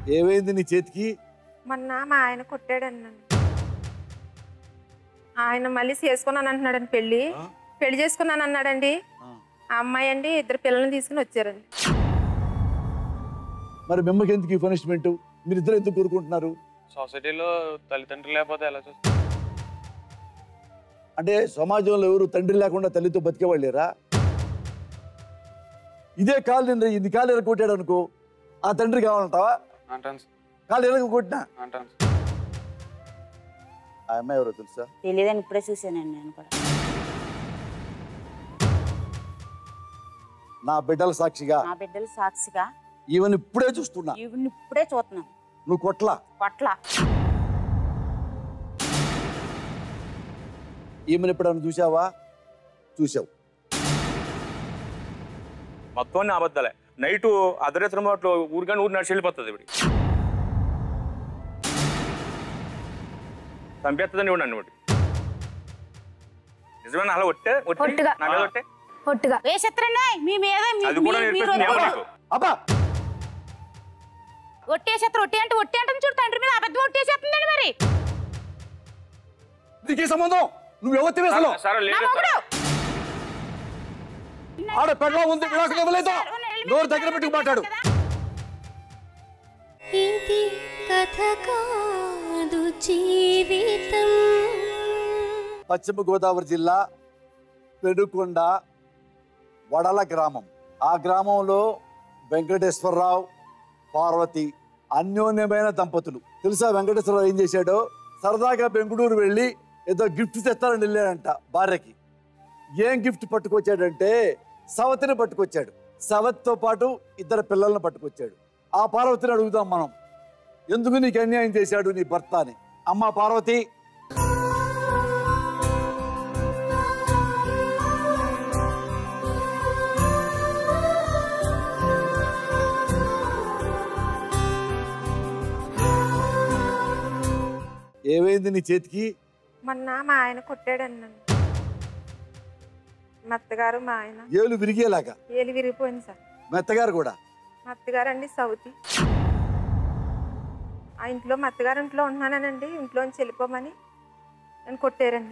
ఏమైంది నీ చేతికి మొన్న మా ఆయన కొట్టాడండి నన్ను ఆయన మళ్ళీ చేసుకున్నాను అంటున్నాడండి పెళ్ళి ఆ? పెళ్లి చేసుకున్నాను అన్నాడండి ఆ. ఆ అమ్మాయి అండి ఇద్దరు పిల్లల్ని తీసుకుని వచ్చారండి మరి మిమ్మకి ఎందుకు ఈ పనిష్మెంట్ మీరిద్దరు ఎందుకు కోరుకుంటున్నారు సొసైటీలో తల్లిదండ్రులు లేకపోతే ఎలా చూస్తారు అంటే సమాజంలో ఎవరు తండ్రి లేకుండా తల్లితో బతికేవాళ్ళేరా ఇదే కాలు నిన్న ఇది కాలు ఎరగొట్టాడు అనుకో ఆ తండ్రి కావాలంటావా అంటాను సార్. కాలు ఎరగొట్టినా అంటాను సార్. ఆ అమ్మాయి ఎవరో తెలుసా తెలియదని ఇప్పుడే చూశానండి నేను కూడా నా బిడ్డల సాక్షిగా నా బిడ్డలు సాక్షిగా ఈవెన్ ఇప్పుడే చూస్తున్నా ఈవిని ఇప్పుడే చూస్తున్నాను నువ్వు కొట్లా కొట్ల ఈమెను ఎప్పుడైనా చూసావా చూసావు మొత్తం అన్ని అబద్ధాలే నైట్ అర్ధరాత్రి మాటలు ఊరిగానే ఊరు నడిచి వెళ్ళిపోతుంది ఇప్పుడు చంపేస్తుందని ఇవ్వండి అన్నమాట నిజమేనా అలా ఒట్టే ఒట్టి ఒట్టిగా. నా మీద ఒట్టే పొట్టుగా ఏ చిత్రండి మీ మీద మీ- అది కూడా మీ- మీరు నేర్పిస్తుంది ఎవరు వద్దు. నీకు అబ్బా ఒట్టే చిత్రం ఒట్టి అంటే ఒట్టి అంటే చూడు తండ్రి మీద అబద్ధం ఒట్టేసేస్తుందండి మరి నీకే సంబంధం నువ్వు ఎవరి వేసలో సరే నా లేదు మొగుడు ఆడ పెళ్ళ ఉంది విడాకులు ఇవ్వలేదు నోరు దగ్గర పెట్టుకు మాట్లాడు ఇది కథ కాదు జీవితం పశ్చిమ గోదావరి జిల్లా పెనుకొండ వడల గ్రామం ఆ గ్రామంలో వెంకటేశ్వరరావు పార్వతి అన్యోన్యమైన దంపతులు తెలుసా వెంకటేశ్వరరావు ఏం చేశాడో సరదాగా బెంగళూరు వెళ్ళి ఏదో గిఫ్ట్ తెస్తారని వెళ్ళాడంట భార్యకి ఏం గిఫ్ట్ పట్టుకొచ్చాడంటే సవతిని పట్టుకొచ్చాడు సవతితో పాటు ఇద్దరు పిల్లల్ని పట్టుకొచ్చాడు ఆ పార్వతిని అడుగుదాం మనం ఎందుకు నీకు అన్యాయం చేశాడు నీ భర్త అని అమ్మ పార్వతి ఏమైంది నీ చేతికి మొన్న మా ఆయన కొట్టాడండి నన్ను మా అత్తగారు మా ఆయన ఏలు విరిగేలాగా ఏలి విరిగిపోయింది సార్ మెత్తగారు కూడా మా అత్తగారు అండి సౌతి ఆ ఇంట్లో మా అత్తగారు ఇంట్లో ఉంటున్నానండి ఇంట్లోంచి వెళ్ళిపోమని నన్ను కొట్టారండి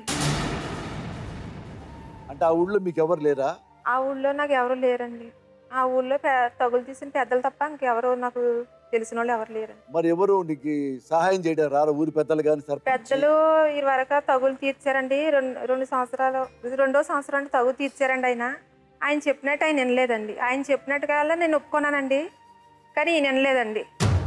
అంటే ఆ ఊళ్ళో మీకు ఎవరు లేరా ఆ ఊళ్ళో నాకు ఎవరు లేరండి ఆ ఊళ్ళో పె- తగులు తీసిన పెద్దలు తప్ప ఇంకెవరు నాకు తెలిసిన వాళ్ళు ఎవరు లేరండి మరి ఎవరు నీకు సహాయం చేయడం రారు ఊరి పెద్దలు కానీ సర్పంచ్ పెద్దలు ఈ వరకు తగులు తీర్చారండి రెండు రెండు సంవత్సరాలు ఇది రెండో సంవత్సరం అంటే తగులు తీర్చారండి ఆయన ఆయన చెప్పినట్టు ఆయన వినలేదండి ఆయన చెప్పినట్టుగా నేను ఒప్పుకున్నానండి కానీ ఈయన వినలేదండి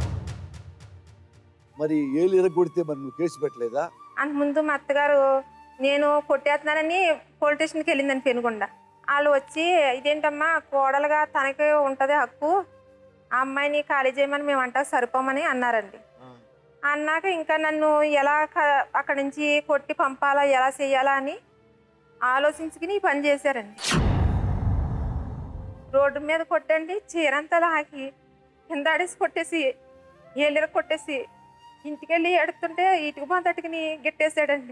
మరి ఏలు ఎరగొడితే మరి నువ్వు కేసు పెట్టలేదా అంతకుముందు మా అత్తగారు నేను కొట్టేస్తున్నానని పోలీస్ స్టేషన్కి వెళ్ళిందని పెనుకొండ వాళ్ళు వచ్చి ఇదేంటమ్మా కోడలుగా తనకి ఉంటుంది హక్కు ఆ అమ్మాయిని ఖాళీ చేయమని మేము అంటా సరిపోమని అన్నారండి అన్నాక ఇంకా నన్ను ఎలా క- అక్కడి నుంచి కొట్టి పంపాలా ఎలా చేయాలా అని ఆలోచించుకుని ఈ పని చేశారండి రోడ్డు మీద కొట్టండి చీరంతా లాగి కింద ఆడేసి కొట్టేసి ఏలిర కొట్టేసి ఇంటికెళ్ళి ఎడుతుంటే ఇటుకు బాతటికి గిట్టేసాడండి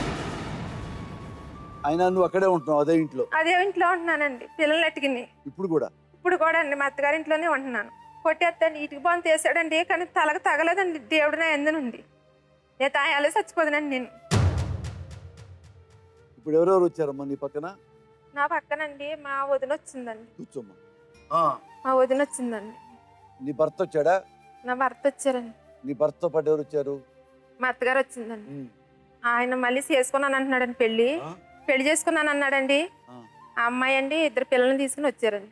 అయినా నువ్వు అక్కడే ఉంటున్నావు అదే ఇంట్లో అదే ఇంట్లో ఉంటున్నానండి పిల్లలు ఎట్టుకుని ఇప్పుడు కూడా ఇప్పుడు కూడా అండి మా అత్తగారింట్లోనే ఉంటున్నాను కొట్టేస్తాను ఇటుకు బాగా తీసాడండి కానీ తలకు తగలేదండి దేవుడు నా ఎందునుంది నేను తాయాలే చచ్చిపోదునండి నేను ఇప్పుడు ఎవరెవరు వచ్చారమ్మా నీ పక్కన నా పక్కనండి మా వదిన వచ్చిందండి కూర్చోమ్మా మా వదిన వచ్చిందండి నీ భర్త వచ్చాడా నా భర్త వచ్చారండి నీ భర్తతో పాటు ఎవరు వచ్చారు మా అత్తగారు వచ్చిందండి ఉమ్. ఆయన మళ్ళీ చేసుకున్నాను అంటున్నాడండి పెళ్ళి ఆ? పెళ్లి చేసుకున్నాను అన్నాడండి ఆ. ఆ అమ్మాయి అండి ఇద్దరు పిల్లల్ని తీసుకుని వచ్చారండి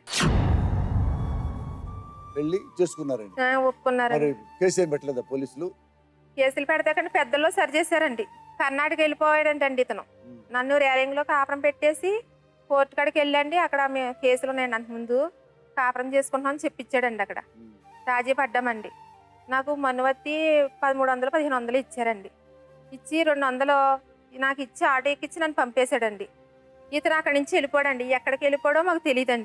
వెళ్ళి చేసుకున్నారండి ఆ, మరి ఒప్పుకున్నారండి కేసు ఏం పెట్టలేదా పోలీసులు కేసులు పెడతాకంటే పెద్దల్లో సరి చేశారండి కర్ణాటక వెళ్ళిపోయాడంటండి ఇతను ఉమ్. నన్ను ర్యాలింగ్లో కాపురం పెట్టేసి కోర్టు కాడికి వెళ్ళండి అక్కడ మే కేసులు ఉన్నాయండి అంత ముందు కాపురం చేసుకుంటున్నామని చెప్పించాడండి అక్కడ ఉమ్. రాజీ పడ్డామండి నాకు మనువత్తి పదమూడు వందలు పదిహేను వందలు ఇచ్చారండి ఇచ్చి రెండు వందలు నాకు ఇచ్చి ఆటో ఎక్కించి నన్ను పంపేశాడండి ఇతను అక్కడి నుంచి వెళ్ళిపోడండి ఎక్కడికి వెళ్ళిపోవడో మాకు తెలియదండి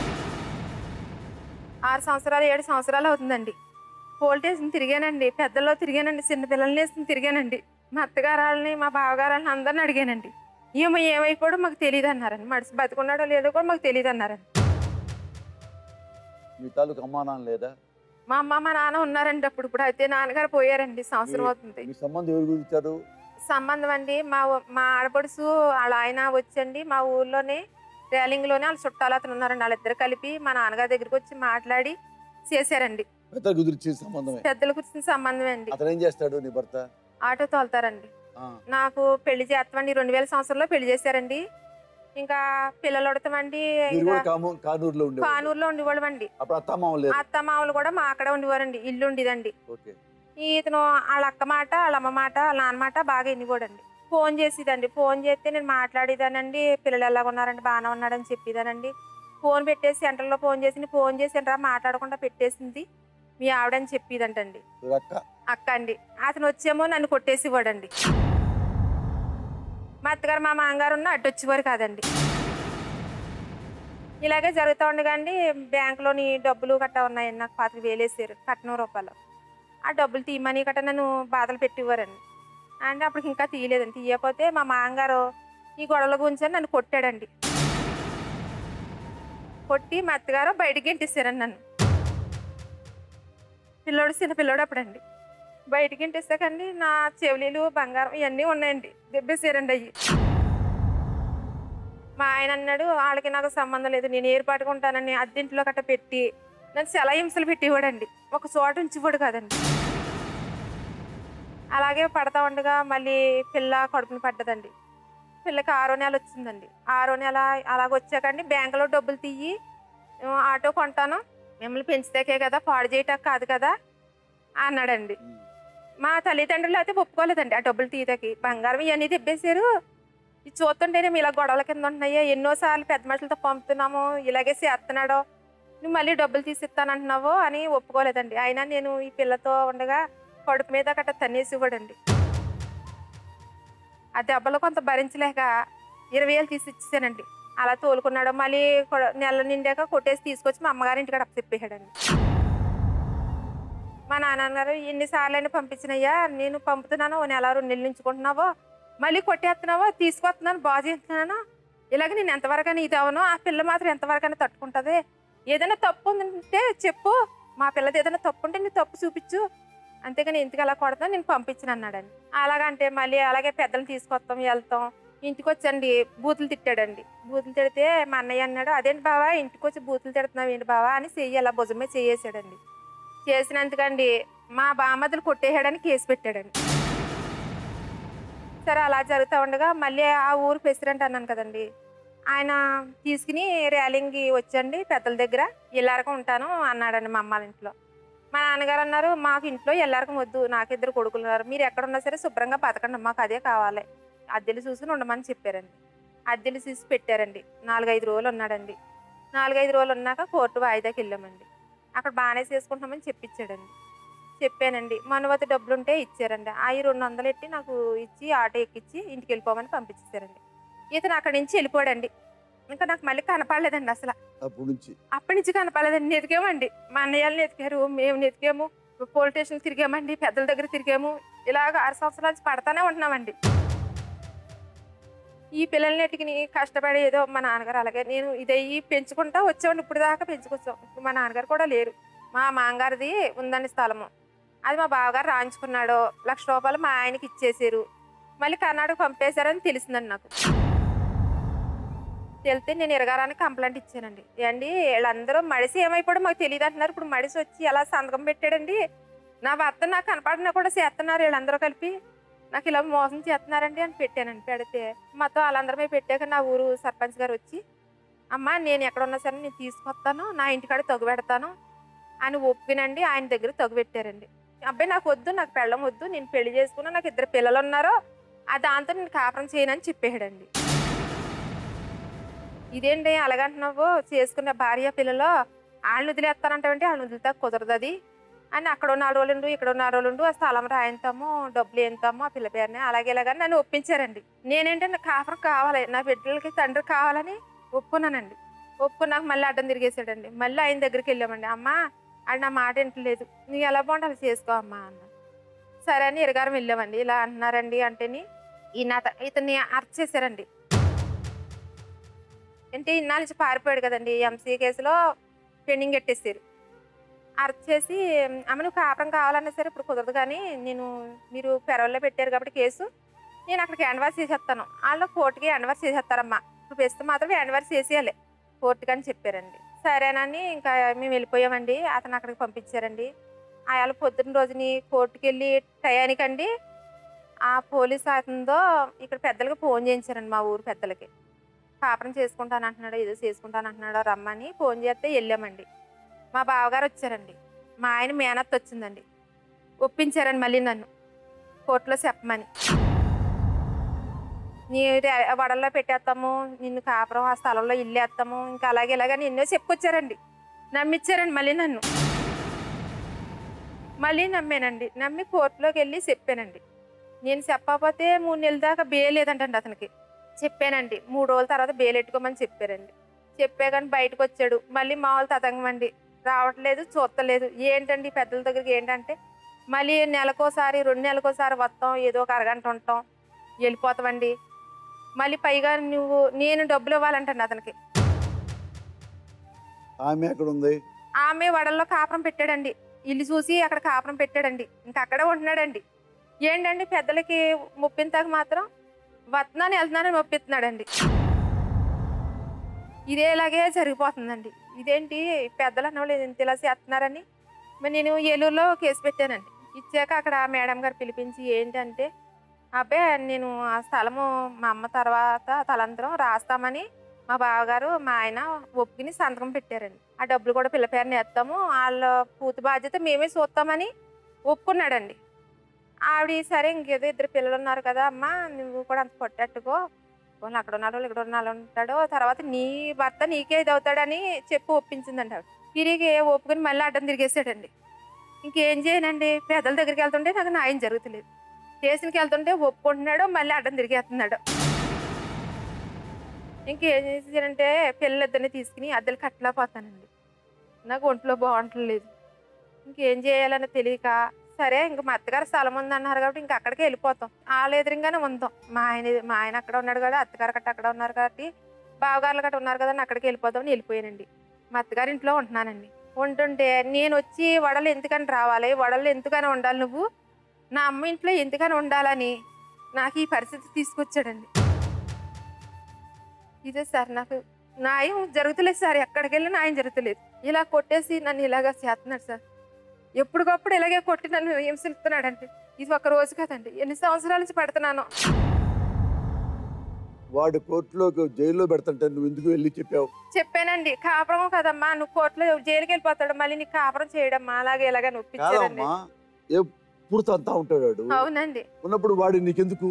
ఆరు సంవత్సరాలు ఏడు సంవత్సరాలు అవుతుందండి పోలీటేషన్ తిరిగానండి పెద్దల్లో తిరిగానండి చిన్న పిల్లల్ని వేసుకుని తిరిగానండి మా అత్తగారాలని మా బావగారాలని అందరిని అడిగానండి ఏమో ఏమైపోవడం మాకు తెలియదు అన్నారండి మడిసి బతుకున్నాడో లేదో కూడా మాకు తెలియదు అన్నారండి మీ తాలూకు అమ్మానాన్న లేదా మా అమ్మ మా నాన్న ఉన్నారండి అప్పుడు ఇప్పుడు అయితే నాన్నగారు పోయారండి సంవత్సరం అవుతుంది మీ సంబంధం ఎవరు గురించారు సంబంధం అండి మా ఊ- మా ఆడపడుసు వాళ్ళ ఆయన వచ్చండి మా ఊర్లోనే రేలింగ్లోనే వాళ్ళ చుట్టాలు అతను ఉన్నారండి వాళ్ళిద్దరు కలిపి మా నాన్నగారి దగ్గరికి వచ్చి మాట్లాడి చేశారండి పెద్ద కుదిరిచి సంబంధమే పెద్దల కూర్చున్న సంబంధం అండి అతను ఏం చేస్తాడు నీ భర్త ఆటో తోలుతారండి ఆ, నాకు పెళ్లి చేస్తామండి రెండు వేల సంవత్సరంలో పెళ్లి చేశారండి ఇంకా పిల్లలు ఉడతామండి మీరు ఇంకా కూడా కాము కానూరులో ఉండేవారు కానూరులో ఉండేవాళ్ళం అండి అప్పుడు అత్తమ్మ లేదు అత్త మామలు కూడా మా అక్కడ ఉండేవారండి ఇల్లు ఉండేదండి ఓకే ఇతను వాళ్ళ అక్క మాట వాళ్ళ అమ్మ మాట వాళ్ళ నాన్న మాట బాగా ఎన్నిపోడండి ఫోన్ చేసేదండి ఫోన్ చేస్తే నేను మాట్లాడేదానండి పిల్లలు ఎలాగ ఉన్నారండి బాగానే ఉన్నాడని చెప్పేదానండి ఫోన్ పెట్టేసి సెంటర్లో ఫోన్ చేసి ఫోన్ చేసి రా మాట్లాడకుండా పెట్టేసింది మీ ఆవిడని చెప్పేదంటండి మీరు అక్క అక్క అండి అతను వచ్చేమో నన్ను కొట్టేసివాడండి మా అత్తగారు మా మామగారు ఉన్న అడ్డు వచ్చేవారు కాదండి ఇలాగే జరుగుతూ ఉండగాండి బ్యాంకులోని డబ్బులు గట్టా ఉన్నాయండి నాకు పాతిక వేలేసారు కట్నం రూపాయలు ఆ డబ్బులు తీయమని గట్రా నన్ను బాధలు పెట్టేవారండి అంటే అప్పుడు ఇంకా తీయలేదండి తీయకపోతే మా మామగారు ఈ గొడవల గురించి నన్ను కొట్టాడండి కొట్టి మా అత్తగారు బయటికి ఇంటిస్తారండి నన్ను పిల్లోడు చిన్న పిల్లోడు అప్పుడండి బయటికి ఇంటిస్తాకండి నా చెవులీలు బంగారం ఇవన్నీ ఉన్నాయండి దెబ్బేసారండి అయ్యి మా ఆయన అన్నాడు వాళ్ళకి నాకు సంబంధం లేదు నేను ఏర్పాటుగా ఉంటానని అద్దెంట్లో గట్ట పెట్టి నన్ను చాలా హింసలు పెట్టేవాడండి ఒక చోట ఉంచివాడు కాదండి అలాగే పడతా ఉండగా మళ్ళీ పిల్ల కడుపుని పడ్డదండి పిల్లకి ఆరో నెల వచ్చిందండి ఆరో నెల అలాగ వచ్చాకండి బ్యాంకులో డబ్బులు తీయి ఆ, ఆటో కొంటాను మిమ్మల్ని పెంచితేకే కదా పాడు చేయటం కాదు కదా అన్నాడండి ఉమ్. మా తల్లిదండ్రులు అయితే ఒప్పుకోలేదండి ఆ డబ్బులు తీయటకి బంగారం ఇవన్నీ తెప్పేశారు ఇది చూస్తుంటేనే ఇలా గొడవల కింద ఉంటున్నాయో ఎన్నోసార్లు పెద్ద మనుషులతో పంపుతున్నాము ఇలాగే చేస్తున్నాడో నువ్వు మళ్ళీ డబ్బులు తీసిస్తానంటున్నావు అని ఒప్పుకోలేదండి అయినా నేను ఈ పిల్లతో ఉండగా కడుపు మీద గట్ట తన్నేసి ఇవ్వడండి ఆ దెబ్బలు కొంత భరించలేక ఇరవై వేలు తీసి ఇచ్చేసానండి అలా తోలుకున్నాడు మళ్ళీ కొ- నెల నిండాక కొట్టేసి తీసుకొచ్చి మా అమ్మగారి ఇంటికాడ చెప్పేశాడండి మా నాన్నగారు ఎన్నిసార్లు అయినా పంపించినయ్యా నేను పంపుతున్నాను ఓ నెల రెండు నెలలు ఉంచుకుంటున్నావో మళ్ళీ కొట్టేస్తున్నావో తీసుకొస్తున్నాను బాగు చేస్తున్నాను ఇలాగ నేను ఎంతవరకైనా ఇది అవను ఆ పిల్ల మాత్రం ఎంతవరకైనా తట్టుకుంటుంది ఏదైనా తప్పు ఉంటే చెప్పు మా పిల్లది ఏదైనా తప్పు ఉంటే నీ తప్పు చూపించు అంతేగాని ఇంటికి అలా కొడతా నేను పంపించను అన్నాడండి అలాగంటే మళ్ళీ అలాగే పెద్దలు తీసుకొస్తాం వెళ్తాం ఇంటికి వచ్చండి బూతులు తిట్టాడండి బూతులు తిడితే మా అన్నయ్య అన్నాడు అదేంటి బావా ఇంటికి వచ్చి బూతులు తిడుతున్నావు ఏంటి బావా అని చెయ్యి అలా భుజమే చేయేసాడండి చేసినందుకండి మా బామ్మదులు కొట్టేసాడని కేసు పెట్టాడండి సరే అలా జరుగుతూ ఉండగా మళ్ళీ ఆ ఊరు ప్రెసిడెంట్ అన్నాను కదండి ఆయన తీసుకుని ర్యాలింగ్కి వచ్చండి పెద్దల దగ్గర ఎల్లారకం ఉంటాను అన్నాడండి మా అమ్మాళ్ళ ఇంట్లో మా నాన్నగారు అన్నారు మాకు ఇంట్లో ఎల్లారకం వద్దు నాకు ఇద్దరు కొడుకులు ఉన్నారు మీరు ఎక్కడున్నా సరే శుభ్రంగా బతకండి మాకు అదే కావాలి అద్దెలు చూసుకుని ఉండమని చెప్పారండి అద్దెలు చూసి పెట్టారండి నాలుగైదు రోజులు ఉన్నాడండి నాలుగైదు రోజులు ఉన్నాక కోర్టు వాయిదాకి వెళ్ళామండి అక్కడ బాగానే చేసుకుంటామని చెప్పించాడండి చెప్పానండి మనవతి డబ్బులు ఉంటే ఇచ్చారండి అవి రెండు వందలు ఎట్టి నాకు ఇచ్చి ఆటో ఎక్కిచ్చి ఇంటికి వెళ్ళిపోమని పంపించేశారండి ఇతను అక్కడి నుంచి వెళ్ళిపోయాడండి ఇంకా నాకు మళ్ళీ కనపడలేదండి అసలు అప్పటి నుంచి అప్పటి నుంచి కనపడలేదండి ఎతికామండి మా అన్నయ్యలు ఎతికారు మేము ఎతికాము పోలీస్ స్టేషన్ తిరిగామండి పెద్దల దగ్గర తిరిగాము ఇలాగ ఆరు సంవత్సరాల నుంచి పడతానే ఉంటున్నామండి ఈ పిల్లల్ని ఎట్టుకుని కష్టపడి ఏదో మా నాన్నగారు అలాగే నేను ఇదయ్యి పెంచుకుంటా వచ్చామండి ఇప్పుడు దాకా పెంచుకొచ్చాం ఇప్పుడు మా నాన్నగారు కూడా లేరు మా మామగారిది ఉందండి స్థలము అది మా బావగారు రాయించుకున్నాడు లక్ష రూపాయలు మా ఆయనకి ఇచ్చేసారు మళ్ళీ కర్ణాటక పంపేశారని తెలిసిందండి నాకు తెలితే నేను ఇరగారానికి కంప్లైంట్ ఇచ్చానండి ఏండి వీళ్ళందరూ మడిసి ఏమైపోయాడో మాకు తెలియదు అంటున్నారు ఇప్పుడు మడిసి వచ్చి ఎలా సంతకం పెట్టాడండి నా భర్త నాకు కనపడినా కూడా చేస్తున్నారు వీళ్ళందరూ కలిపి నాకు ఇలా మోసం చేస్తున్నారండి అని పెట్టానండి పెడితే మొత్తం వాళ్ళందరమే పెట్టాక నా ఊరు సర్పంచ్ గారు వచ్చి అమ్మ నేను ఎక్కడ ఉన్నా సరే నేను తీసుకొస్తాను నా ఇంటికాడ తగు పెడతాను అని ఒప్పినండి ఆయన దగ్గర తగు పెట్టారండి అబ్బాయి నాకు వద్దు నాకు పెళ్ళం వద్దు నేను పెళ్లి చేసుకున్నా నాకు ఇద్దరు పిల్లలు ఉన్నారు ఆ దాంతో నేను కాపురం చేయనని చెప్పేశాడండి ఇదేంటి అలాగంటున్నావు చేసుకున్న భార్య పిల్లలు వాళ్ళని వదిలేస్తానంటావంటే వాళ్ళని వదిలితే కుదరదు అది అని అక్కడ ఉన్న నాలుగు రోజులు ఉండు ఇక్కడ ఉన్న నాలుగు రోజులు ఉండు ఆ స్థలం రాయింతాము డబ్బులు ఏంతాము ఆ పిల్ల పేరుని అలాగే ఇలాగని నన్ను ఒప్పించారండి నేనేంటే నాకు కాపురం కావాలి నా బిడ్డలకి తండ్రి కావాలని ఒప్పుకున్నానండి ఒప్పుకున్నాక మళ్ళీ అడ్డం తిరిగేసాడండి మళ్ళీ ఆయన దగ్గరికి వెళ్ళామండి అమ్మ అది నా మాట వింటలేదు నీకు ఎలా బాగుంటే అలా చేసుకో అమ్మా అన్న సరే అని ఇరగారం వెళ్ళామండి ఇలా అంటున్నారండి అంటేని ఈయన అత- ఇతన్ని అరెస్ట్ చేశారండి అంటే ఇన్నాళ్ళ నుంచి పారిపోయాడు కదండి ఎంసీ కేసులో పెండింగ్ పెట్టేసారు అరెస్ట్ చేసి అమ్మ నువ్వు కాపురం కావాలన్నా సరే ఇప్పుడు కుదరదు కానీ నేను మీరు పెరవల్లో పెట్టారు కాబట్టి కేసు నేను అక్కడికి హ్యాండ్వాష్ చేసేస్తాను వాళ్ళు కోర్టుకి హ్యాండ్వాష్ చేసేస్తారమ్మా ఇప్పుడు ప్రస్తుతం మాత్రం హ్యాండ్వాష్ చేసేయాలి కోర్టుకి అని చెప్పారండి సరేనని ఇంకా మేము వెళ్ళిపోయామండి అతను అక్కడికి పంపించారండి ఆయన పొద్దున్న రోజుని కోర్టుకి వెళ్ళి టయానికండి ఆ పోలీస్ అతనితో ఇక్కడ పెద్దలకి ఫోన్ చేయించారండి మా ఊరు పెద్దలకి కాపురం చేసుకుంటాను అంటున్నాడు ఏదో చేసుకుంటాను అంటున్నాడు రమ్మని ఫోన్ చేస్తే వెళ్ళామండి మా బావగారు వచ్చారండి మా ఆయన మేనత్త వచ్చిందండి ఒప్పించారండి మళ్ళీ నన్ను కోర్టులో చెప్పమని నీ రే- వడల్లో పెట్టేస్తాము నిన్ను కాపురం ఆ స్థలంలో ఇల్లు వేస్తాము ఇంకా అలాగే ఇలాగని ఎన్నో చెప్పుకొచ్చారండి నమ్మిచ్చారండి మళ్ళీ నన్ను మళ్ళీ నమ్మానండి నమ్మి కోర్టులోకి వెళ్ళి చెప్పానండి నేను చెప్పకపోతే మూడు నెలల దాకా బెయిల్ లేదంటండి అతనికి చెప్పానండి మూడు రోజుల తర్వాత బెయిల్ ఎట్టుకోమని చెప్పారండి చెప్పే కానీ బయటకు వచ్చాడు మళ్ళీ మామూలు తతంగం అండి రావట్లేదు చూస్తలేదు ఏంటండి ఈ పెద్దల దగ్గరికి ఏంటంటే మళ్ళీ నెలకోసారి రెండు నెలకోసారి వస్తాం ఏదో ఒక అరగంట ఉంటాం వెళ్ళిపోతామండి మళ్ళీ పైగా నువ్వు నేను డబ్బులు ఇవ్వాలంటండి అతనికి ఆమె ఎక్కడ ఉంది ఆమె వడల్లో కాపురం పెట్టాడండి ఇల్లు చూసి అక్కడ కాపురం పెట్టాడండి ఇంకా అక్కడే ఉంటున్నాడండి ఏంటండి పెద్దలకి ముప్పింతాక మాత్రం వస్తున్నాను వెళ్తున్నానని ఒప్పిస్తున్నాడండి ఇదే ఇలాగే జరిగిపోతుందండి ఇదేంటి పెద్దలు అన్న వాళ్ళు ఇంత ఇలా చేస్తున్నారని మరి నేను ఏలూరులో కేసు పెట్టానండి ఇచ్చాక అక్కడ మేడం గారు పిలిపించి ఏంటంటే అబ్బాయి నేను ఆ స్థలము మా అమ్మ తర్వాత తలంతరం రాస్తామని మా బావగారు మా ఆయన ఒప్పుకుని సంతకం పెట్టారండి ఆ డబ్బులు కూడా పిల్ల పేరుని వేస్తాము వాళ్ళ పూర్తి బాధ్యత మేమే చూస్తామని ఒప్పుకున్నాడండి ఆవిడ సరే ఇంకేదో ఇద్దరు పిల్లలు ఉన్నారు కదా అమ్మ నువ్వు కూడా అంత కొట్టేట్టుకో వాళ్ళు అక్కడ ఉన్నాడు ఇక్కడ ఉన్నాడు ఉంటాడో తర్వాత నీ భర్త నీకే ఇది అవుతాడని చెప్పి ఒప్పించిందండి ఆవిడ తిరిగి ఒప్పుకుని మళ్ళీ అడ్డం తిరిగేసాడండి ఇంకేం చేయనండి పెద్దల దగ్గరికి వెళ్తుంటే నాకు న్యాయం జరుగుతలేదు స్టేషన్కి వెళ్తుంటే ఒప్పుకుంటున్నాడు మళ్ళీ అడ్డం తిరిగేస్తున్నాడు ఇంకేం చేసానంటే పిల్లలిద్దరిని తీసుకుని అద్దెలు కట్టలేకపోతానండి నాకు ఒంట్లో బాగుంటలేదు ఇంకేం చేయాలని తెలియక సరే ఇంక మా అత్తగారు స్థలం ఉంది అన్నారు కాబట్టి ఇంక అక్కడికి వెళ్ళిపోతాం వాళ్ళ ఎదురుగానే ఉందాం మా ఆయన మా ఆయన అక్కడ ఉన్నాడు కదా అత్తగారు కట్ట అక్కడ ఉన్నారు కాబట్టి బావగారులు గట్ట ఉన్నారు కదా అని అక్కడికి వెళ్ళిపోదామని వెళ్ళిపోయానండి మా అత్తగారి ఇంట్లో ఉంటున్నానండి ఉంటుంటే నేను వచ్చి వడలు ఎందుకని రావాలి వడలు ఎందుకని ఉండాలి నువ్వు నా అమ్మ ఇంట్లో ఎందుకని ఉండాలని నాకు ఈ పరిస్థితి తీసుకొచ్చాడండి ఇదే సార్ నాకు న్యాయం జరుగుతలేదు సార్ ఎక్కడికి వెళ్ళి న్యాయం జరుగుతలేదు ఇలా కొట్టేసి నన్ను ఇలాగా చేస్తున్నాడు సార్ ఎప్పటికప్పుడు ఇలాగే కొట్టి నన్ను హింసిస్తున్నాడండి ఇది ఒక రోజు కదండి ఎన్ని సంవత్సరాల నుంచి పెడుతున్నాను వాడు కోర్టులోకి జైల్లో పెడతంటే నువ్వు ఎందుకు వెళ్ళి చెప్పావు చెప్పానండి కాపురం కదమ్మా నువ్వు కోర్టులో జైలుకి వెళ్ళిపోతాడు మళ్ళీ నీకు కాపురం చేయడమ్మా అలాగే ఇలాగే నొప్పించాడండి కాదమ్మా ఎప్పుడు తంతా ఉంటాడు వాడు అవునండి ఉన్నప్పుడు వాడు నీకెందుకు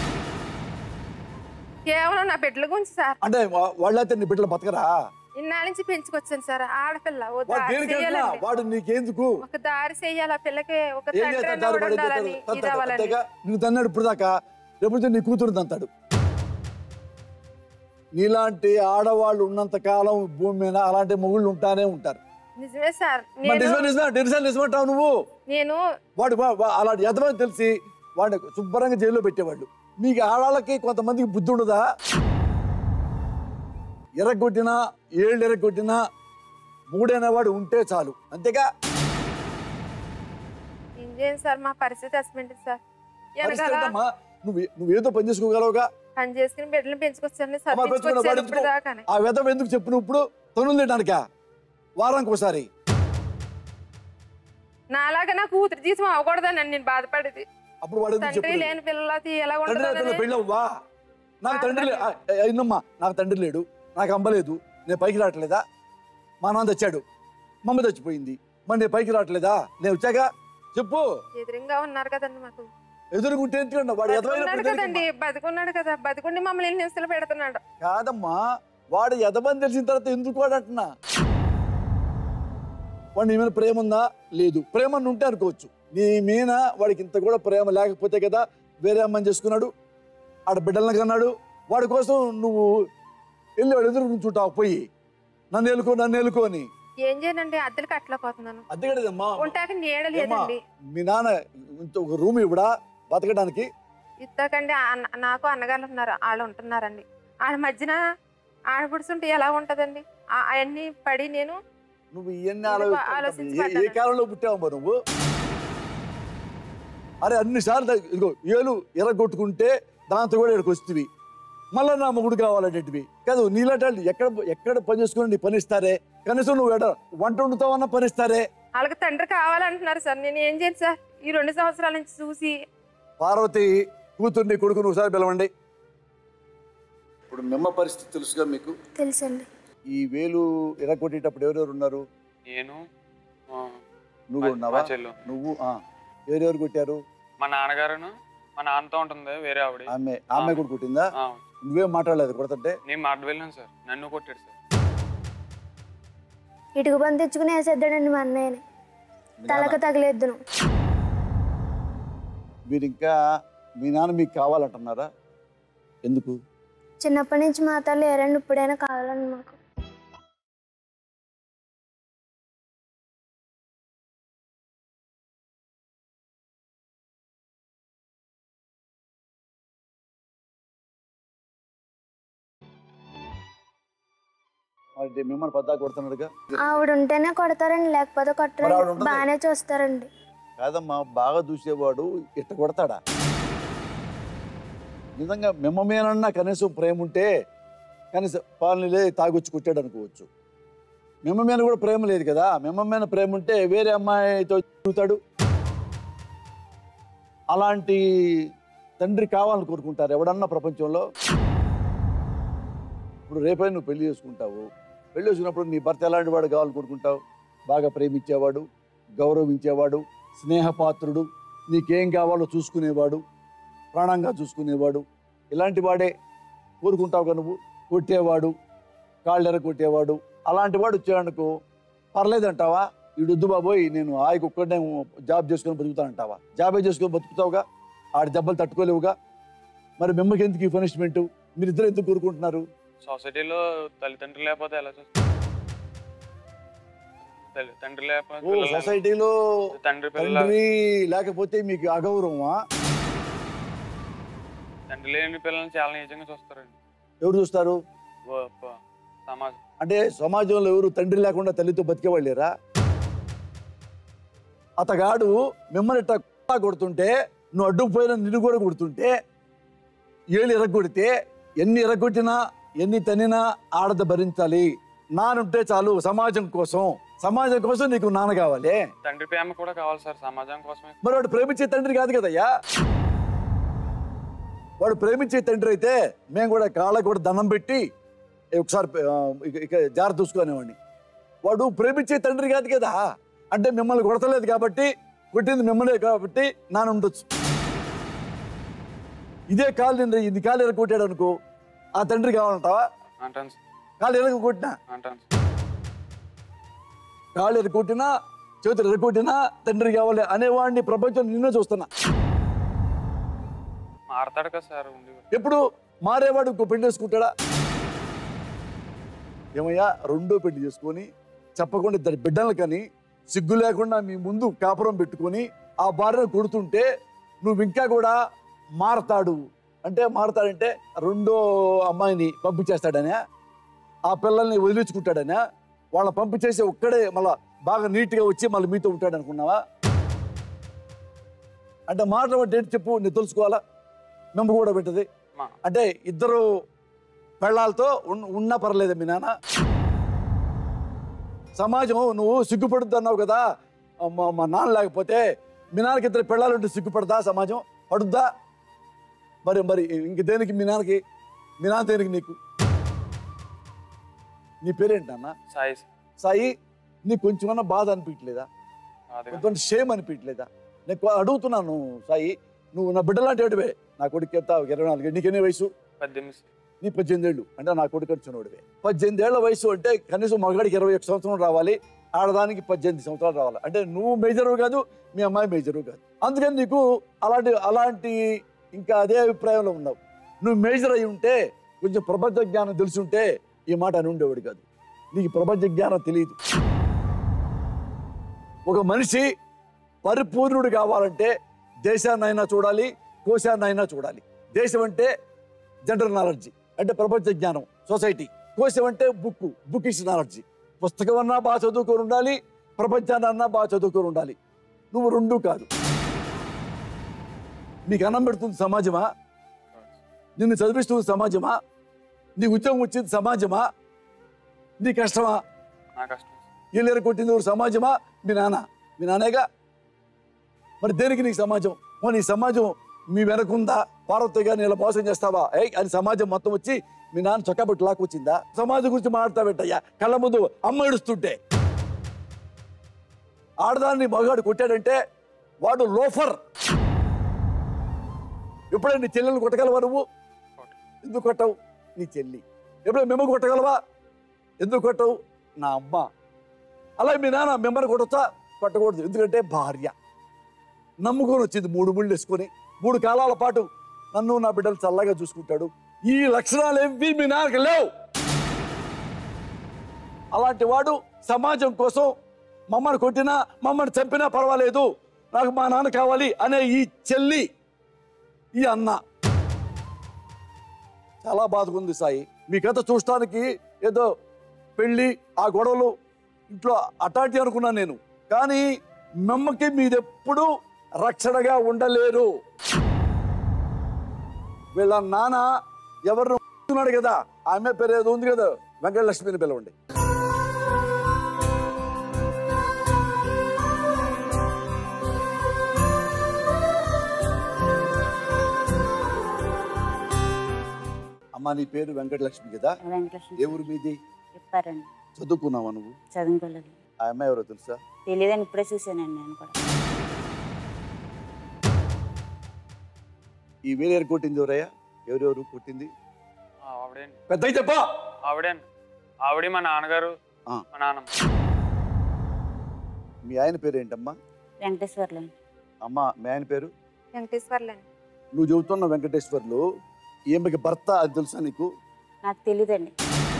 కేవలం నా బిడ్డల గురించి సార్ అంటే వా- వాళ్ళైతే నీ బిడ్డలు బతకరా ఇన్నాళ్ళ నుంచి పెంచుకొచ్చాను సార్ ఆడపిల్ల ఓ వాడు దారి దేనికి చేయాలండి వాడు నీకెందుకు ఒక దారి చేయాలి ఆ పిల్లకి ఒక ఏం తండ్రి చేస్తాడు అన్నవాడు వాడు ఏం ఉండాలని చేస్తాడు? ఇది తంతాడు. అవ్వాలండి అంతేగా నువ్వు తన్నాడు ఇప్పుడు దాకా రేపు నీ కూతురు తంతాడు నీలాంటి ఆడవాళ్ళు ఉన్నంత కాలం భూమి మీద అలాంటి మొగుళ్ళు ఉంటానే ఉంటారు నిజమే సార్ మరి నేను నిజమే నిజమే నిజమే నిజమంటావు నువ్వు నేను వాడు వా- వా- అలాంటి యజమాని తెలిసి వాడిని శుభ్రంగా జైల్లో పెట్టేవాళ్ళు మీకు ఆడవాళ్ళకి కొంతమందికి బుద్ధి ఉండదా ఎర్రగొట్టినా ఏళ్ళు ఎర్రగొట్టినా మూడైన ఉంటే చాలు అంతేగా ఏం చేయను సార్ మా పరిస్థితి హస్బెండ్ సార్ పరిస్థితి వెనకాల ఏంటమ్మా? నువ్వు నువ్వు ఏదో పని చేసుకోగలవుగా పని చేసుకుని బిడ్డలు పెంచుకొచ్చాను అమ్మా, పెంచుకున్నావు, చదివించుకొచ్చాను వాడు ఇప్పుడు ఎందుకు? దాకానే ఆ విధం ఎందుకు చెప్పు నువ్వు ఇప్పుడు తనులు తినడానికా వారానికి ఒకసారి నాలాగా నా కూతురు జీతం అవ్వకూడదని నేను బాధపడేది అప్పుడు వాడు ఎందుకు తండ్రి చెప్పు లేని పిల్లలది ఎలా తండ్రి లేని పిల్ల ఉంటుందని పెళ్ళి అవ్వా నాకు తండ్రి లే- ఆ, ఏ, అయినమ్మా నాకు తండ్రి లేడు నాకు అమ్మలేదు నేను పైకి రావట్లేదా మా నాన్న తెచ్చాడు మమ్మ చచ్చిపోయింది మరి నేను పైకి రావట్లేదా నేను వచ్చాక చెప్పు ఎదురుగా ఉన్నారు కదండి మాకు ఎదురుగుంటే ఎందుకంటే వాడు బతుకున్నాడు ఎదవైనప్పుడు కదండి దేనికమ్మా? బతుకున్నాడు కదా బతుకుండి మమ్మల్ని ఎన్ని హింసలు పెడుతున్నాడు కాదమ్మా వాడు ఎదమని తెలిసిన తర్వాత ఎందుకు వాడు అంటున్నా వాడు నీ మీద ప్రేమ ఉందా లేదు ప్రేమ అని ఉంటే అనుకోవచ్చు నీ మీద వాడికి ఇంత కూడా ప్రేమ లేకపోతే కదా వేరే అమ్మని చేసుకున్నాడు ఆడ బిడ్డలను కన్నాడు వాడి కోసం నువ్వు వెళ్ళి వాడు ఎదురు నుంచుంటావు పోయి నన్ను ఎలుకో నన్ను ఎలుకో అని ఏం చేయనండి అద్దెలు కట్టలేకపోతున్నాను అంతే కదమ్మా ఉంటాక నీడ ఏమ్మా? లేదండి మీ నాన్న ఇంత ఒక రూమ్ ఇవ్వడా బతకడానికి ఇస్తాకండి అన్న- నాకు అన్నగారు ఉన్నారు వాళ్ళు ఉంటున్నారండి వాళ్ళ మధ్యన ఆడపడుచుంటే ఎలా ఉంటుందండి అవన్నీ పడి నేను నువ్వు ఇవన్నీ ఇది ఆలోచిస్తావు ఆలోచించి ఏ- ఏ పడ్డాను. కాలంలో పుట్టావమ్మా నువ్వు అరే అన్నిసార్లు దా- ఇదిగో ఏలు ఎరగొట్టుకుంటే దాంతో కూడా ఇక్కడికి వస్తుంది మళ్ళా నా మొగుడు కావాలనేటివి కాదు నీలాంటి వాళ్ళు ఎక్కడ ఎక్కడ పని చేసుకుని నీ పని ఇస్తారే కనీసం నువ్వు ఎడ వంట వండుతావన్నా పని ఇస్తారే వాళ్ళకి తండ్రి కావాలంటున్నారు సార్ నేను ఏం చేయను సార్ ఈ రెండు సంవత్సరాల నుంచి చూసి పార్వతి కూతుర్ని కొడుకుని ఒకసారి పిలవండి ఇప్పుడు మిమ్మ పరిస్థితి తెలుసుగా మీకు తెలుసండి ఈ వేలు ఎరగొట్టేటప్పుడు ఎవరెవరు ఉన్నారు నేను ఆ, నువ్వు మా- ఉన్నావా మా చెల్లు నువ్వు ఆ. ఎవరెవరు కొట్టారు మా నాన్నగారును మా నాన్నతో ఉంటుంది వేరే ఆవిడ ఆమె ఆమె కూడా కొట్టిందా ఆ, నువ్వేం మాట్లాడలేదు కొడతంటే నేను మాట వెళ్ళాను సార్ నన్ను కొట్టాడు సార్ ఇటుకు బంది తెచ్చుకుని వేసేద్దాడండి మా అన్నయ్యని తలకు తగిలేద్దును మీరు ఇంకా మీ నాన్న మీకు కావాలంటున్నారా ఎందుకు చిన్నప్పటి నుంచి మా తల్లి ఏరండి ఇప్పుడైనా కావాలండి మాకు మరి మిమ్మల్ని పద్దా కొడుతున్నాడుగా ఆవిడ ఉంటేనే కొడతారండి లేకపోతే మరి ఆవిడ కొట్టరండి ఉండదు. బాగానే చూస్తారండి కాదమ్మా బాగా చూసేవాడు ఇట్ట కొడతాడా నిజంగా మిమ్మ మీదన్నా కనీసం ప్రేమ ఉంటే కనీసం పాలనీలే తాగొచ్చి కొట్టాడు అనుకోవచ్చు మిమ్మ మీద కూడా ప్రేమ లేదు కదా మిమ్మ మీద ప్రేమ ఉంటే వేరే అమ్మాయితో చూతాడు అలాంటి తండ్రి కావాలని కోరుకుంటారు ఎవడన్నా ప్రపంచంలో ఇప్పుడు రేపై నువ్వు పెళ్లి చేసుకుంటావు పెళ్లి చేసుకున్నప్పుడు నీ భర్త ఎలాంటి వాడు కావాలని కోరుకుంటావు బాగా ప్రేమించేవాడు గౌరవించేవాడు స్నేహపాత్రుడు నీకేం కావాలో చూసుకునేవాడు ప్రాణంగా చూసుకునేవాడు ఇలాంటి వాడే కోరుకుంటావుగా నువ్వు కొట్టేవాడు కాళ్ళెర కొట్టేవాడు అలాంటి వాడు వచ్చాడనుకో పర్లేదంటావా ఈడొద్దు బాబోయ్ నేను ఆయకు ఒక్కడే జాబ్ చేసుకొని బతుకుతానంటావా జాబే చేసుకొని బతుకుతావుగా ఆడి దెబ్బలు తట్టుకోలేవుగా మరి మిమ్మకి ఎందుకు ఈ పనిష్మెంట్ మీరిద్దరు ఎందుకు కోరుకుంటున్నారు సొసైటీలో తల్లిదండ్రులు లేకపోతే ఎలా చూస్తారు తల్లి తండ్రి లేకపోతే ఓ పిల్లలు ఎలా- సొసైటీలో తండ్రి పిల్లల తండ్రి లేకపోతే మీకు అగౌరవమా తండ్రి లేని పిల్లల్ని చాలా నిజంగా చూస్తారండి ఎవరు చూస్తారు ఓ ప- సమాజం అంటే సమాజంలో ఎవరు తండ్రి లేకుండా తల్లితో బతికేవాళ్ళు లేరా అతగాడు మిమ్మల్ని ఇట్లా కుట్టా కొడుతుంటే నువ్వు అడ్డుకుపోయిన నిన్ను కూడా కొడుతుంటే ఏళ్ళు ఎరగొడితే ఎన్ని ఎరగొట్టినా ఎన్ని తన్నినా ఆడద భరించాలి నానుంటే చాలు సమాజం కోసం సమాజం కోసం నీకు నాన్న కావాలి తండ్రి ప్రేమ కూడా కావాలి సార్ సమాజం కోసమే మరి వాడు ప్రేమించే తండ్రి కాదు కదయ్యా వాడు ప్రేమించే తండ్రి అయితే మేము కూడా కాళ్ళకు కూడా దండం పెట్టి "ఏ, ఒకసారి ఆ, ఇక ఇక జాగ్రత్త చూసుకునేవాడిని వాడు ప్రేమించే తండ్రి కాదు కదా అంటే మిమ్మల్ని కొడతలేదు కాబట్టి కొట్టింది మిమ్మల్ని కాబట్టి నాన్న ఉండొచ్చు ఇదే కాలు నిన్న ఇది కాలు ఎరగ కొట్టాడు అనుకో ఆ తండ్రి కావాలంటావా అంటాను సార్ కాలు ఎరగ కొట్టినా అంటాను సార్ కాళ్ళు ఎరగొట్టినా చేతులు ఎరగొట్టినా తండ్రి కావాలి అనేవాడిని ప్రపంచం నిన్నే చూస్తున్నా మారతాడు కదా సార్ ఉండి ఎప్పుడు మారేవాడు ఇంకో పెళ్లి చేసుకుంటాడా ఏమయ్యా రెండో పెళ్లి చేసుకొని చెప్పకుండా ఇద్దరు బిడ్డలు కానీ సిగ్గు లేకుండా మీ ముందు కాపురం పెట్టుకొని ఆ భార్యను కొడుతుంటే నువ్వు ఇంకా కూడా మారతాడు అంటే మారతాడంటే రెండో అమ్మాయిని పంపించేస్తాడనే ఆ పిల్లల్ని వదిలించుకుంటాడనే వాళ్ళ పంపించేసి ఒక్కడే మళ్ళా బాగా నీట్గా వచ్చి మళ్ళీ మీతో ఉంటాడు అనుకున్నావా అంటే మాట అంటే ఏంటి చెప్పు నేను తెలుసుకోవాలా మేము కూడా పెట్టది మా అంటే ఇద్దరు పెళ్ళాలతో ఉన్- ఉన్నా పర్లేదు మీ నాన్న సమాజం నువ్వు సిగ్గుపడుద్దు అన్నావు కదా మా మా నాన్న లేకపోతే మీ నాన్నకి ఇద్దరు పెళ్ళాలు ఉంటే సిగ్గుపడదా సమాజం పడుద్దా మరి మరి ఇంక దేనికి మీ నాన్నకి మీ నాన్న దేనికి నీకు నీ పేరేంటి నాన్న సాయి సార్. సాయి నీకు కొంచెమన్నా బాధ అనిపించలేదా అదే కొంచెం షేమ్ అనిపించలేదా నేను అడుగుతున్నాను సాయి నువ్వు నా బిడ్డలాంటి వాడివే నా కొడుకు ఎంత ఇరవై నాలుగు నీకు ఎన్ని వయసు పద్దెనిమిది సార్. నీ పద్దెనిమిది ఏళ్ళు అంటే నా కొడుకు చిన్నోడివే పద్దెనిమిది ఏళ్ల వయసు అంటే కనీసం మగాడికి ఇరవై ఒక సంవత్సరం రావాలి ఆడదానికి పద్దెనిమిది సంవత్సరాలు రావాలి అంటే నువ్వు మేజరు కాదు మీ అమ్మాయి మేజరు కాదు అందుకని నీకు అలాంటి అలాంటి ఇంకా అదే అభిప్రాయంలో ఉన్నావు నువ్వు మేజర్ అయి ఉంటే కొంచెం ప్రపంచ జ్ఞానం తెలిసి ఉంటే ఈ మాట అని ఉండేవాడు కాదు నీకు ప్రపంచ జ్ఞానం తెలియదు ఒక మనిషి పరిపూర్ణుడు కావాలంటే దేశాన్నైనా చూడాలి కోశాన్నైనా చూడాలి దేశం అంటే జనరల్ నాలెడ్జి అంటే ప్రపంచ జ్ఞానం సొసైటీ కోశం అంటే బుక్ బుకిష్ నాలెడ్జి పుస్తకం అన్నా బాగా చదువుకొని ఉండాలి ప్రపంచాన్ని అన్నా బాగా చదువుకొని ఉండాలి నువ్వు రెండు కాదు నీకు అన్నం పెడుతుంది సమాజమా నిన్ను చదివిస్తుంది సమాజమా నీ ఉద్యోగం వచ్చింది సమాజమా నీ కష్టమా నా కష్టం సార్ ఇల్లేరు కొట్టింది ఎవరు సమాజమా మీ నాన్న మీ నాన్నేగా మరి దేనికి నీకు సమాజం మరి నీ సమాజం మీ వెనకుందా పార్వతిగా నేను ఇలా మోసం చేస్తావా ఏ అని సమాజం మొత్తం వచ్చి మీ నాన్న చక్కబెట్టు లాక్కొచ్చిందా సమాజం గురించి మాట్లాడతావేంటయ్యా కళ్ళ ముందు అమ్మ ఏడుస్తుంటే ఆడదాన్ని మగాడు కొట్టాడంటే వాడు లోఫర్ ఎప్పుడైనా నీ చెల్లెలు కొట్టగలవా నువ్వు ఎందుకు కొట్టవు నీ చెల్లి ఎప్పుడైనా మేము కొట్టగలవా ఎందుకు కొట్టవు నా అమ్మ అలా మీ నాన్న మిమ్మల్ని కొట్టొచ్చా కొట్టకూడదు ఎందుకంటే భార్య నమ్ముకొని వచ్చింది మూడు ముళ్ళు వేసుకొని మూడు కాలాల పాటు నన్ను నా బిడ్డలు చల్లగా చూసుకుంటాడు ఈ లక్షణాలు ఏవి మీ నాన్నకి లేవు అలాంటి వాడు సమాజం కోసం మమ్మల్ని కొట్టినా మమ్మల్ని చంపినా పర్వాలేదు నాకు మా నాన్న కావాలి అనే ఈ చెల్లి ఈ అన్న చాలా బాధగా ఉంది సాయి మీ కథ చూడటానికి ఏదో పెళ్ళి ఆ గొడవలు ఇంట్లో అటాటి అనుకున్నాను నేను కానీ మిమ్మకి మీరెప్పుడు రక్షణగా ఉండలేరు వీళ్ళ నాన్న ఎవరిని ఉన్నాడు కదా ఆమె పేరు ఏదో ఉంది కదా వెంకటలక్ష్మిని పిలవండి అమ్మ నీ పేరు వెంకటలక్ష్మి కదా వెంకటలక్ష్మి ఏ ఊరు మీది చెప్పారండి చదువుకున్నావా నువ్వు చదువుకోలేదు ఆ అమ్మాయి ఎవరో తెలుసా తెలియదని ఇప్పుడే చూశానండి నేను కూడా ఈ వేలేరు కొట్టింది ఎవరయ్యా ఎవరెవరు కొట్టింది ఆ, ఆవిడేండి పెద్ద చెప్పా ఆవిడేండి ఆవిడ మా నాన్నగారు ఆ. మా నాన్నమ్మ మీ ఆయన పేరు ఏంటమ్మా వెంకటేశ్వర్లు అండి అమ్మ మీ ఆయన పేరు వెంకటేశ్వర్లండి నువ్వు చెబుతున్న వెంకటేశ్వర్లు ఈమెకి భర్త అది తెలుసా నీకు నాకు తెలియదండి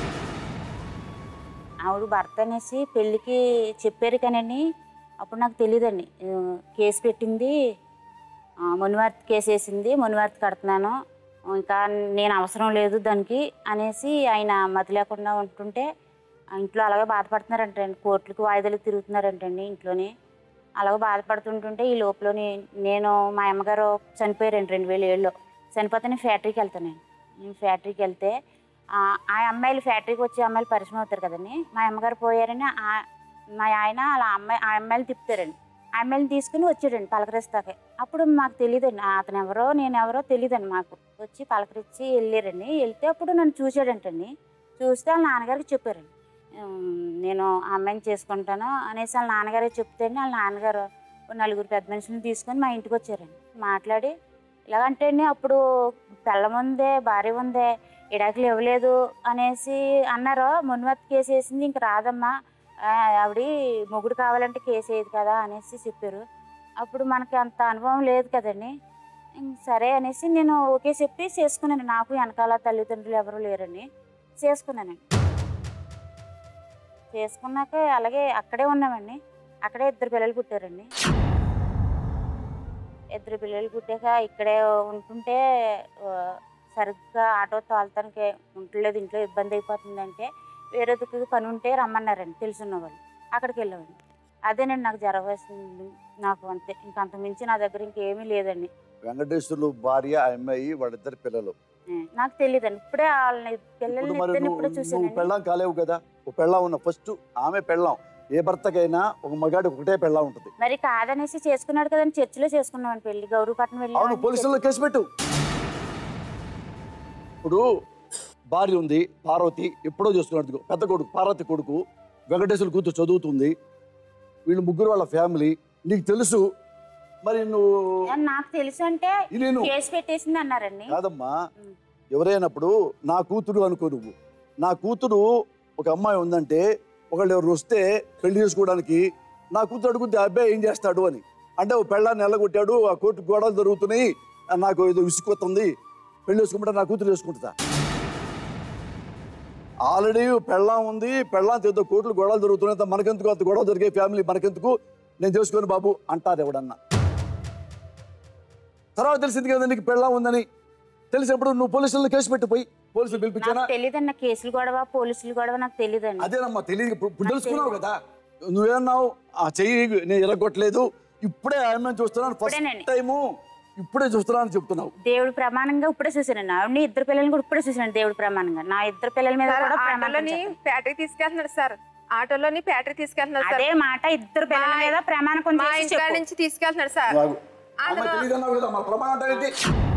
ఆవిడ భర్త అనేసి పెళ్ళికి చెప్పారు కానండి అప్పుడు నాకు తెలియదండి ఆ, కేసు పెట్టింది ఆ, మునివార్తి కేసు వేసింది మునివార్తి కడుతున్నాను ఇంకా నేను అవసరం లేదు దానికి అనేసి ఆయన మతి లేకుండా ఉంటుంటే ఆ ఇంట్లో అలాగే బాధపడుతున్నారంటండి కోర్టులకు వాయిదాలకు తిరుగుతున్నారంటండి ఇంట్లోనే అలాగే బాధపడుతుంటుంటే ఈ లోపలని నేను మా అమ్మగారు చనిపోయారండి రెండు వేల ఏడులో చనిపోతే నేను ఫ్యాక్టరీకి వెళ్తానండి నేను ఫ్యాక్టరీకి వెళ్తే ఆ ఆ అమ్మాయిలు ఫ్యాక్టరీకి వచ్చే అమ్మాయిలు పరిచయం అవుతారు కదండి మా అమ్మగారు పోయారని ఆ- మా ఆయన అలా అమ్మాయి ఆ అమ్మాయిలు తిప్పుతారండి ఆ అమ్మాయిని తీసుకుని వచ్చాడండి పలకరిస్తాకే అప్పుడు మాకు తెలియదండి అతను ఎవరో నేను ఎవరో తెలియదండి మాకు వచ్చి పలకరించి వెళ్ళారండి వెళ్తే అప్పుడు నన్ను చూశాడంటండి చూస్తే వాళ్ళ నాన్నగారికి చెప్పారండి ఉమ్, నేను ఆ అమ్మాయిని చేసుకుంటాను అనేసి వాళ్ళ నాన్నగారే చెప్తే వాళ్ళ నాన్నగారు ఓ నలుగురు పెద్ద మనుషులను తీసుకొని మా ఇంటికి వచ్చారండి మాట్లాడి ఇలాగంటే అండి అప్పుడు పిల్లం ఉందే భార్య ఉందే ఇడాకులు ఇవ్వలేదు అనేసి అన్నారు మున్మత్ కేసు వేసింది ఇంక రాదమ్మా ఆ, ఆవిడ మొగుడు కావాలంటే కేసు వేయదు కదా అనేసి చెప్పారు అప్పుడు మనకి అంత అనుభవం లేదు కదండి ఇంక సరే అనేసి నేను ఓకే చెప్పి చేసుకున్నాను నాకు వెనకాల తల్లిదండ్రులు ఎవరు లేరని చేసుకున్నానండి చేసుకున్నాక అలాగే అక్కడే ఉన్నామండి అక్కడే ఇద్దరు పిల్లలు పుట్టారండి ఇద్దరు పిల్లలు పుట్టాక ఇక్కడే ఉంటుంటే ఆ, సరిగ్గా ఆటో తోలటానికి ఉండలేదు ఇంట్లో ఇబ్బంది అయిపోతుందంటే వేరే దిక్కు పని ఉంటే రమ్మన్నారండి తెలుసున్న వాళ్ళు అక్కడికి వెళ్ళామండి అదేనండి నాకు జరగవలసింది నాకు అంతే ఇంక అంత మించి నా దగ్గర ఇంకేమీ లేదండి వెంకటేశ్వర్లు భార్య ఆ అమ్మాయి వాళ్ళిద్దరు పిల్లలు ఏ, నాకు తెలియదండి ఇప్పుడే వాళ్ళని పిల్లల్ని ఇప్పుడు మరి ఇద్దరిని నువ్వు ఇప్పుడే నువ్వు చూసానండి పెళ్ళాం కాలేవు కదా ఒక పెళ్ళాం ఉన్న ఫస్ట్ ఆమె పెళ్ళాం ఏ భర్తకైనా ఒక మగాడి ఒకటే పెళ్ళాం ఉంటుంది మరి కాదనేసి చేసుకున్నాడు కదండి చర్చిలో చేసుకున్నామండి పెళ్లి గౌరవపట్నం అవును వెళ్ళి పోలీసుల్లో కేసు పెట్టు ఇప్పుడు భార్య ఉంది పార్వతి ఎప్పుడో చేసుకున్నట్టు పెద్ద కొడుకు పార్వతి కొడుకు వెంకటేశ్వర కూతురు చదువుతుంది వీళ్ళు ముగ్గురు వాళ్ళ ఫ్యామిలీ నీకు తెలుసు మరి నువ్వు నాకు తెలుసు అంటే ఇది నేను కేసు పెట్టేసింది అన్నారండి కాదమ్మా ఉం. ఎవరైనప్పుడు నా కూతురు అనుకో నువ్వు నా కూతురు ఒక అమ్మాయి ఉందంటే ఒకళ్ళు ఎవరు వస్తే పెళ్లి చేసుకోవడానికి నా కూతురు అడుగుద్ది ఆ అబ్బాయి ఏం చేస్తాడు అని అంటే ఓ పెళ్ళాన్ని ఎల్లగొట్టాడు ఆ కోర్టు గొడవలు జరుగుతున్నాయి ఆ నాకు ఏదో విసుకొస్తుంది పెళ్లి చేసుకుంటే నా కూతురు చేసుకుంటుందా ఆల్రెడీ పెళ్ళాం ఉంది పెళ్ళాంతో ఏదో కోర్టులు గొడవలు జరుగుతున్నాయి మనకెందుకు అంత గొడవ జరిగే ఫ్యామిలీ మనకెందుకు నేను చేసుకొని బాబు అంటారు ఎవడన్నా తర్వాత తెలిసింది కదా నీకు పెళ్ళాం ఉందని తెలిసినప్పుడు నువ్వు పోలీసులను కేసు పెట్టిపోయి పోలీసులు పిలిపించానా నాకు తెలియదండి నాకు కేసులు గొడవ పోలీసులు గొడవ నాకు తెలియదండి అదేనమ్మా తెలియదు ఇప్పుడు ఇప్పుడు తెలుసుకున్నావు కదా నువ్వేమన్నావు ఆ చెయ్యి నేను ఎరగొట్టలేదు ఇప్పుడే ఆమె చూస్తున్నాను ఫస్ట్ ఇప్పుడేనండి. టైము ఇప్పుడే చూస్తున్నాను అని చెప్తున్నావు దేవుడి ప్రమాణంగా ఇప్పుడే చూసానండి ఆవిడని ఇద్దరు పిల్లల్ని కూడా ఇప్పుడే చూసాను దేవుడి ప్రమాణంగా నా ఇద్దరు పిల్లల మీద సార్ కూడా ప్రమాణం ఆటోలోని చేస్తాను. ఫ్యాక్టరీకి తీసుకెళ్తున్నాడు సార్ ఆటోలోని ఫ్యాక్టరీ తీసుకెళ్తున్నాడు సార్ అదే మాట ఇద్దరు పిల్లల మీద ప్రమాణకం మా చేసి ఇంట్లో చెప్పు. నుంచి తీసుకెళ్తున్నాడు సార్ నువ్వు ఆగు. అమ్మ తెలియదు అన్నావు కదా మన ప్రమాణం అంటే ఏంటి?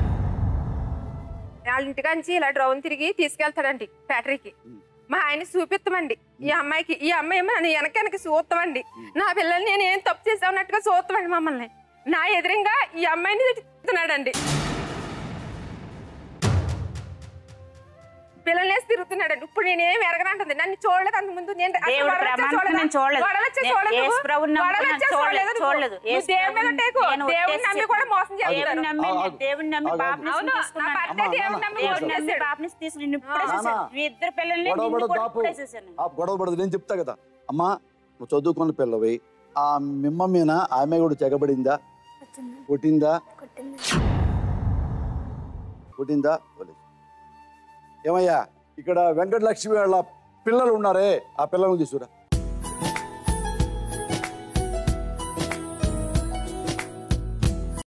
వాళ్ళ ఇంటికా నుంచి ఇలా డ్రౌన్ తిరిగి తీసుకెళ్తాడండి ఫ్యాక్టరీకి మా ఆయన చూపిస్తామండి ఈ అమ్మాయికి ఈ అమ్మాయి ఏమో నన్ను వెనక వెనక చూస్తామండి నా పిల్లల్ని నేను ఏం తప్పు చేసామన్నట్టుగా చూస్తామండి మమ్మల్ని నా ఎదురుగా ఈ అమ్మాయిని తిరుగుతున్నాడండి పిల్లల్ని వేసి తిరుగుతున్నాడండి ఇప్పుడు నేనేం ఎరగనంటుంది నన్ను చూడలేదు అంత ముందు నేను అసలు దేవుడి గొడవలు వచ్చే ప్రమాణం నేను చూడలేదు. గొడవలు వచ్చే నే- చూడలేదు యేసు నువ్వు. ప్రభువుని నమ్ముకున్నాను, గొడవలు వచ్చే చూడలేదు, నువ్వు. చూడలేదు. నువ్వు యేసు దేవుడి మీద ప్రభువుని టేకు. నేను దేవుడిని ఒట్టేసి నమ్మి కూడా మోసం దేవుడిని చేస్తాను నమ్మి ఆగు, నేను ఆగు. దేవుడిని నమ్మి ఆగు, ఆగు. బాప్టిజం అవును నా తీసుకున్నాను భర్త అమ్మా, దేవుడిని నాన్న, నమ్మి ఒక దేవుడిని మోసం నమ్మి చేశాడు. బాప్టిజం తీసుకుని నిన్ను ఇప్పుడే నాన్న, చూశాను మీ ఇద్దరు పిల్లల్ని గొడవ నిన్ను పడదు కూడా బాపు ఇప్పుడే చూశాను ఆ గొడవ పడదు నేను చెప్తా కదా అమ్మా నువ్వు చదువుకున్న పిల్లవి ఆ మిమ్మ మీద ఆమె కూడా చెగబడిందా వచ్చింది కొట్టిందా కొట్టింది కొట్టిందా పోలేదు. ఏమయ్యా ఇక్కడ వెంకటలక్ష్మి వాళ్ళ పిల్లలు ఉన్నారే ఆ పిల్లలను తీసుకురా